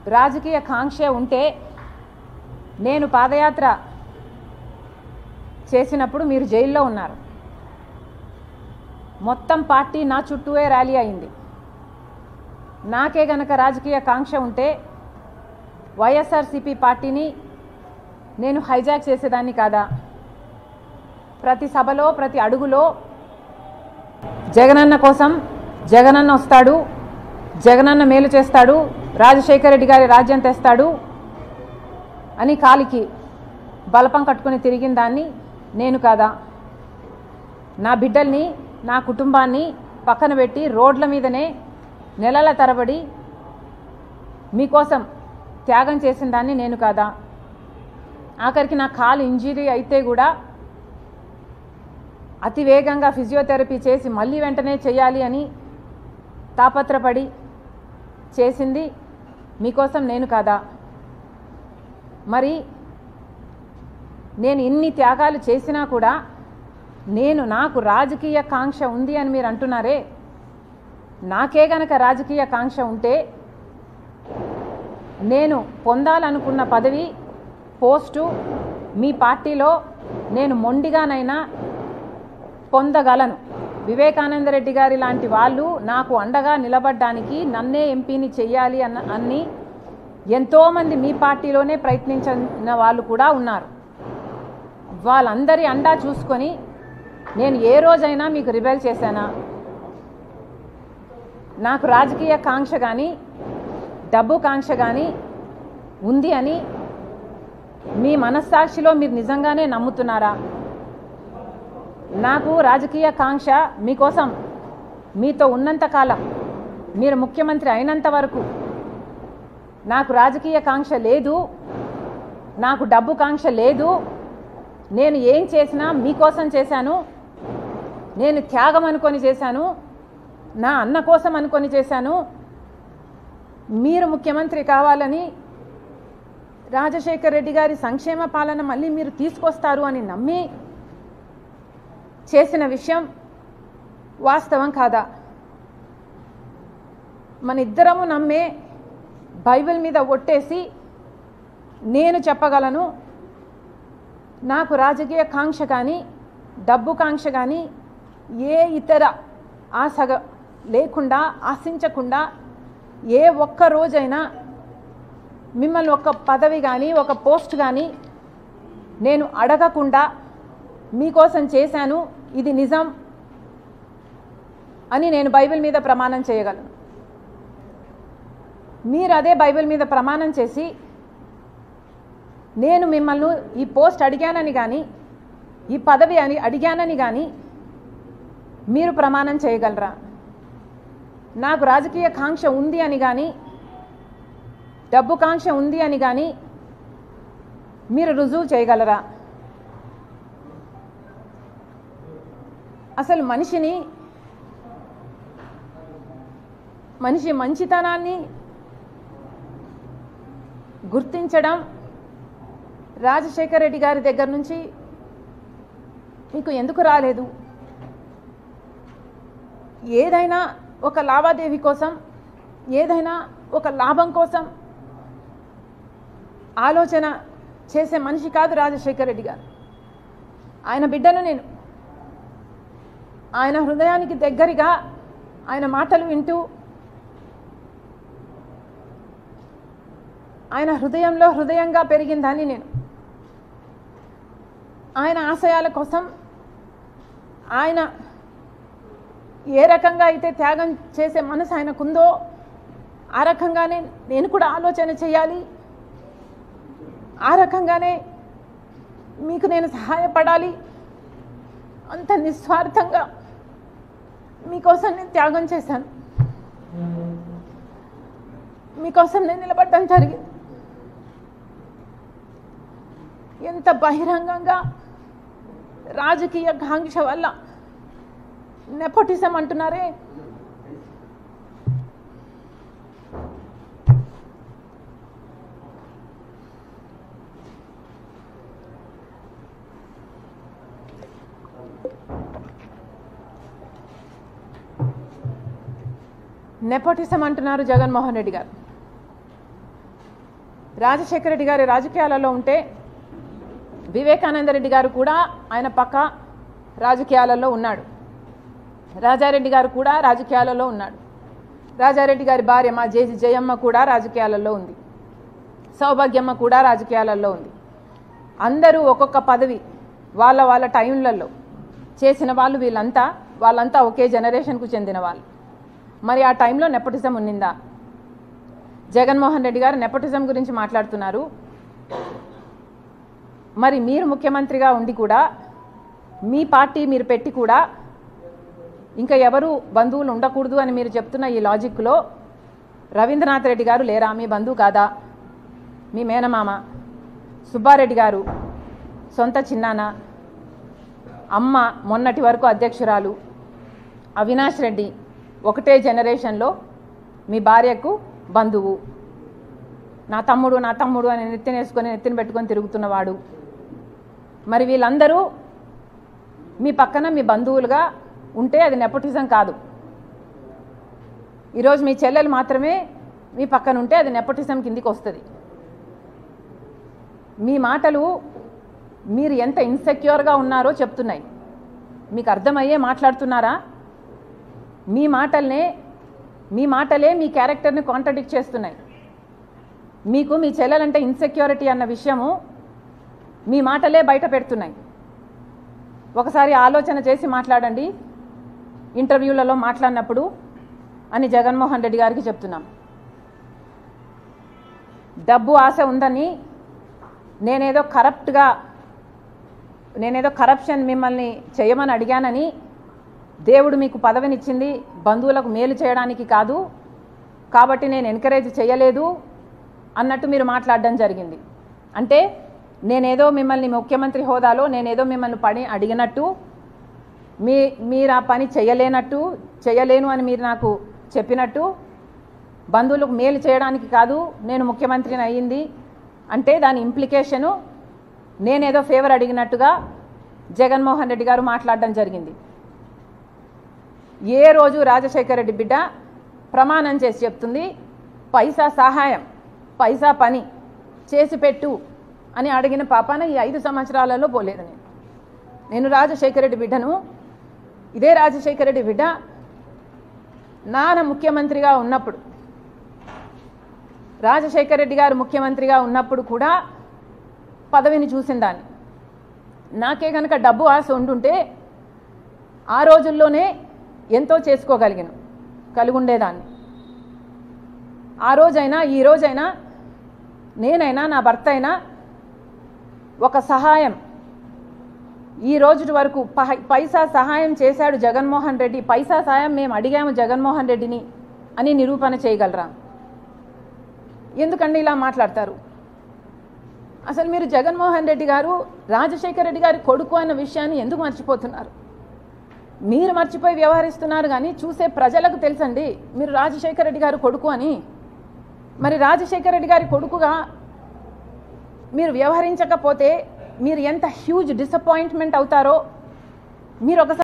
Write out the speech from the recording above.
రాజకీయ కాంక్ష ఉంటే నేను పాదయాత్ర చేసినప్పుడు మీరు జైల్లో ఉన్నారు మొత్తం పార్టీ నా చుట్టూనే ర్యాలీ అయింది నాకే గనక రాజకీయ కాంక్ష ఉంటే వైఎస్ఆర్సీపీ పార్టీని నేను హైజాక్ చేసేదాన్ని కాదా ప్రతి సభలో ప్రతి అడుగులో జగనన్న కోసం జగనన్న వస్తాడు జగనన్న మేలు చేస్తాడు రాజశేఖర రెడ్డి గారి రాజ్యం తెస్తాడు అని కాలికి బలపం కట్టుకుని తిరిగిన దాన్ని నేను కాదా నా బిడ్డల్ని నా కుటుంబాన్ని పక్కన పెట్టి రోడ్ల మీదనే నెలల తరబడి మీకోసం త్యాగం చేసిన దాన్ని నేను కాదా ఆఖరికి నా కాలు ఇంజరీ అయితే కూడా అతి వేగంగా ఫిజియోథెరపీ చేసి మళ్ళీ వెంటనే చేయాలి అని తాపత్రపడి చేసింది మీకోసం నేను కాదా మరి నేను ఇన్ని త్యాగాలు చేసినా కూడా నేను నాకు రాజకీయ కాంక్ష ఉంది అని మీరు అంటున్నారే నాకే గనక రాజకీయ కాంక్ష ఉంటే నేను పొందాలనుకున్న పదవి పోస్టు మీ పార్టీలో నేను మొండిగానైనా పొందగలను వివేకానంద రెడ్డి గారి లాంటి వాళ్ళు నాకు అండగా నిలబడ్డానికి నన్నే ఎంపీని చెయ్యాలి అన్న అన్ని ఎంతోమంది మీ పార్టీలోనే ప్రయత్నించిన వాళ్ళు కూడా ఉన్నారు వాళ్ళందరి అండా చూసుకొని నేను ఏ రోజైనా మీకు రిబెల్ చేశానా నాకు రాజకీయ కాంక్ష కానీ డబ్బు కాంక్ష కానీ ఉంది అని మీ మనస్సాక్షిలో మీరు నిజంగానే నమ్ముతున్నారా నాకు రాజకీయ కాంక్ష మీకోసం మీతో ఉన్నంత కాలం మీరు ముఖ్యమంత్రి అయినంత వరకు నాకు రాజకీయ కాంక్ష లేదు నాకు డబ్బు కాంక్ష లేదు నేను ఏం చేసినా మీకోసం చేశాను నేను త్యాగం అనుకొని చేశాను నా అన్న కోసం అనుకొని చేశాను మీరు ముఖ్యమంత్రి కావాలని రాజశేఖర్ రెడ్డి గారి సంక్షేమ పాలన మళ్ళీ మీరు తీసుకొస్తారు అని నమ్మి చేసిన విషయం వాస్తవం కాదా మన ఇద్దరము నమ్మే బైబిల్ మీద ఒట్టేసి నేను చెప్పగలను నాకు రాజకీయ కాంక్ష కానీ డబ్బు కాంక్ష కానీ ఏ ఇతర ఆశగ లేకుండా ఆశించకుండా ఏ ఒక్క రోజైనా మిమ్మల్ని ఒక పదవి కానీ ఒక పోస్ట్ కానీ నేను అడగకుండా మీకోసం చేశాను ఇది నిజం అని నేను బైబిల్ మీద ప్రమాణం చేయగలను మీరు అదే బైబిల్ మీద ప్రమాణం చేసి నేను మిమ్మల్ని ఈ పోస్ట్ అడిగానని కానీ ఈ పదవి అని అడిగానని కానీ మీరు ప్రమాణం చేయగలరా నాకు రాజకీయ కాంక్ష ఉంది అని కానీ డబ్బు కాంక్ష ఉంది అని కానీ మీరు రుజువు చేయగలరా అసలు మనిషిని మనిషి మంచితనాన్ని గుర్తించడం రాజశేఖర రెడ్డి గారి దగ్గర నుంచి మీకు ఎందుకు రాలేదు ఏదైనా ఒక లావాదేవీ కోసం ఏదైనా ఒక లాభం కోసం ఆలోచన చేసే మనిషి కాదు రాజశేఖర రెడ్డి గారు ఆయన బిడ్డను నేను ఆయన హృదయానికి దగ్గరగా ఆయన మాటలు వింటూ ఆయన హృదయంలో హృదయంగా పెరిగిందని నేను ఆయన ఆశయాల కోసం ఆయన ఏ రకంగా అయితే త్యాగం చేసే మనసు ఆయనకుందో ఆ రకంగానే నేను కూడా ఆలోచన చేయాలి ఆ రకంగానే మీకు నేను సహాయపడాలి అంత నిస్వార్థంగా మీకోసం నేను త్యాగం చేశాను మీకోసం నేను నిలబడడం జరిగింది ఎంత బహిరంగంగా రాజకీయ కాంక్ష వల్ల నెపోటిజం అంటున్నారే నెపోటిజం అంటున్నారు జగన్మోహన్ రెడ్డి గారు రాజశేఖర రెడ్డి గారి రాజకీయాలలో ఉంటే వివేకానంద రెడ్డి గారు కూడా ఆయన పక్క రాజకీయాలలో ఉన్నాడు రాజారెడ్డి గారు కూడా రాజకీయాలలో ఉన్నాడు రాజారెడ్డి గారి భార్య మా జేజి జయమ్మ కూడా రాజకీయాలలో ఉంది సౌభాగ్యమ్మ కూడా రాజకీయాలలో ఉంది అందరూ ఒక్కొక్క పదవి వాళ్ళ వాళ్ళ టైంలలో చేసిన వాళ్ళు వీళ్ళంతా వాళ్ళంతా ఒకే జనరేషన్కు చెందిన వాళ్ళు మరి ఆ టైంలో నెపటిజం ఉన్నిందా జగన్మోహన్ రెడ్డి గారు నెపటిజం గురించి మాట్లాడుతున్నారు మరి మీరు ముఖ్యమంత్రిగా ఉండి కూడా మీ పార్టీ మీరు పెట్టి కూడా ఇంకా ఎవరు బంధువులు ఉండకూడదు అని మీరు చెప్తున్న ఈ లాజిక్లో రవీంద్రనాథ్ రెడ్డి గారు లేరా మీ బంధువు కాదా మీ మేనమామ సుబ్బారెడ్డి గారు సొంత చిన్నాన్న అమ్మ మొన్నటి వరకు అధ్యక్షురాలు అవినాష్ రెడ్డి ఒకటే జనరేషన్లో మీ భార్యకు బంధువు నా తమ్ముడు నా తమ్ముడు అని నెత్తిన వేసుకొని నెత్తిన పెట్టుకొని తిరుగుతున్నవాడు మరి వీళ్ళందరూ మీ పక్కన మీ బంధువులుగా ఉంటే అది నెపోటిజం కాదు ఈరోజు మీ చెల్లెలు మాత్రమే మీ పక్కన ఉంటే అది నెపోటిజం కిందికి వస్తుంది మీ మాటలు మీరు ఎంత ఇన్సెక్యూర్గా ఉన్నారో చెప్తున్నాయి మీకు అర్థమయ్యే మాట్లాడుతున్నారా మీ మాటల్నే మీ మాటలే మీ క్యారెక్టర్ని కాంట్రడిక్ట్ చేస్తున్నాయి మీకు మీ చెల్లెలంటే ఇన్సెక్యూరిటీ అన్న విషయము మీ మాటలే బయట పెడుతున్నాయి ఒకసారి ఆలోచన చేసి మాట్లాడండి ఇంటర్వ్యూలలో మాట్లాడినప్పుడు అని జగన్మోహన్ రెడ్డి గారికి చెప్తున్నాం డబ్బు ఆశ ఉందని నేనేదో కరప్ట్గా నేనేదో కరప్షన్ మిమ్మల్ని చేయమని అడిగానని దేవుడు మీకు పదవినిచ్చింది బంధువులకు మేలు చేయడానికి కాదు కాబట్టి నేను ఎంకరేజ్ చేయలేదు అన్నట్టు మీరు మాట్లాడడం జరిగింది అంటే నేనేదో మిమ్మల్ని ముఖ్యమంత్రి హోదాలో నేనేదో మిమ్మల్ని పని అడిగినట్టు మీ మీరు ఆ పని చేయలేనట్టు చేయలేను అని మీరు నాకు చెప్పినట్టు బంధువులకు మేలు చేయడానికి కాదు నేను ముఖ్యమంత్రిని అయ్యింది అంటే దాని ఇంప్లికేషను నేనేదో ఫేవర్ అడిగినట్టుగా జగన్మోహన్ రెడ్డి గారు మాట్లాడడం జరిగింది ఏ రోజు రాజశేఖర రెడ్డి బిడ్డ ప్రమాణం చేసి చెప్తుంది పైసా సహాయం పైసా పని చేసి పెట్టు అని అడిగిన పాపాన ఈ ఐదు సంవత్సరాలలో పోలేదు నేను నేను రాజశేఖర రెడ్డి బిడ్డను ఇదే రాజశేఖర రెడ్డి బిడ్డ నాన్న ముఖ్యమంత్రిగా ఉన్నప్పుడు రాజశేఖర రెడ్డి గారు ముఖ్యమంత్రిగా ఉన్నప్పుడు కూడా పదవిని చూసిన దాన్ని నాకే కనుక డబ్బు ఆశ ఉండుంటే ఆ రోజుల్లోనే ఎంతో చేసుకోగలిగాను కలిగి ఉండేదాన్ని ఆ రోజైనా ఈ రోజైనా నేనైనా నా భర్త అయినా ఒక సహాయం ఈ రోజు వరకు పహ- పైసా సహాయం చేశాడు జగన్మోహన్ రెడ్డి పైసా సహాయం మేము అడిగాము జగన్మోహన్ రెడ్డిని అని నిరూపణ చేయగలరా ఎందుకండి ఇలా మాట్లాడతారు అసలు మీరు జగన్మోహన్ రెడ్డి గారు రాజశేఖర రెడ్డి గారి కొడుకు అన్న విషయాన్ని ఎందుకు మర్చిపోతున్నారు మీరు మర్చిపోయి వ్యవహరిస్తున్నారు కానీ చూసే ప్రజలకు తెలుసండి మీరు రాజశేఖర రెడ్డి గారు కొడుకు అని మరి రాజశేఖర రెడ్డి గారి కొడుకుగా మీరు వ్యవహరించకపోతే మీరు ఎంత హ్యూజ్ డిసప్పాయింట్మెంట్ అవుతారో మీరు ఒకసారి